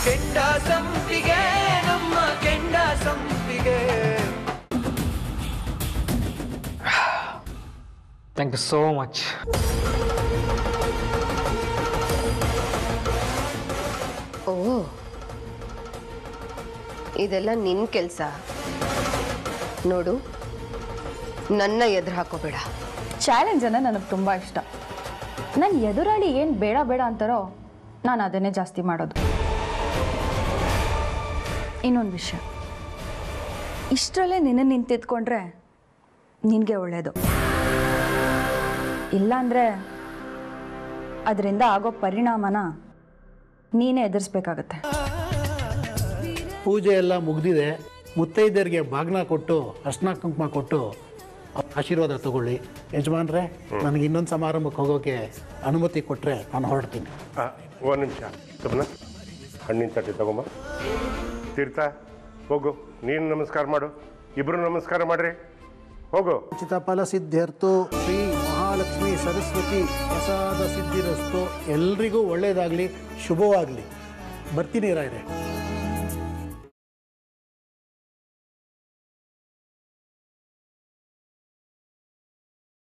ಕೆಂಡ ಸಂಪಿಗೆ ನಮ್ಮ Kenda Sampige thank you so much ಓ ಇದೆಲ್ಲ ನಿನ್ ಕೆಲಸ ನೋಡು ನನ್ನ ಎದುರು ಹಾಕೋಬೇಡ ಚಾಲೆಂಜನ್ನು ನನಗೆ ತುಂಬ ಇಷ್ಟ ನನ್ನ ಎದುರಾಳಿ ಏನು ಬೇಡ ಬೇಡ ಅಂತಾರೋ ನಾನು ಅದನ್ನೇ ಜಾಸ್ತಿ ಮಾಡೋದು ಇನ್ನೊಂದು ವಿಷಯ ಇಷ್ಟರಲ್ಲೇ ನಿನ್ನ ನಿಂತಿದ್ಕೊಂಡ್ರೆ ನಿನಗೆ ಒಳ್ಳೆಯದು ಇಲ್ಲಾಂದರೆ ಅದರಿಂದ ಆಗೋ ಪರಿಣಾಮನ ನೀನೇ ಎದುರಿಸ್ಬೇಕಾಗತ್ತೆ ಪೂಜೆ ಎಲ್ಲ ಮುಗ್ದಿದೆ ಮುತ್ತೈದರಿಗೆ ಬಾಗ್ನ ಕೊಟ್ಟು ಅರ್ಶನ ಕುಂಕುಮ ಕೊಟ್ಟು ಆಶೀರ್ವಾದ ತಗೊಳ್ಳಿ ಯಜಮಾನ್ರೆ ನನಗೆ ಇನ್ನೊಂದು ಸಮಾರಂಭಕ್ಕೆ ಹೋಗೋಕ್ಕೆ ಅನುಮತಿ ಕೊಟ್ಟರೆ ನಾನು ಹೊರಡ್ತೀನಿ ಒಂದು ನಿಮಿಷ ಸುಮ್ಮನೆ ಹಣ್ಣಿನ ತಟ್ಟೆ ತಗೊಂಬ ತೀರ್ಥ ಹೋಗು ನೀನು ನಮಸ್ಕಾರ ಮಾಡು ಇಬ್ಬರು ನಮಸ್ಕಾರ ಮಾಡ್ರಿ ಹೋಗು ಉಚಿತ ಫಲ ಸಿದ್ಧಿಯರ್ತು ಶ್ರೀ ಮಹಾಲಕ್ಷ್ಮಿ ಸರಸ್ವತಿ ಪ್ರಸಾದ ಸಿದ್ಧಿರಸ್ತು ಎಲ್ರಿಗೂ ಒಳ್ಳೆಯದಾಗಲಿ ಶುಭವಾಗಲಿ ಬರ್ತೀನಿ ರಾಯ್ರೆ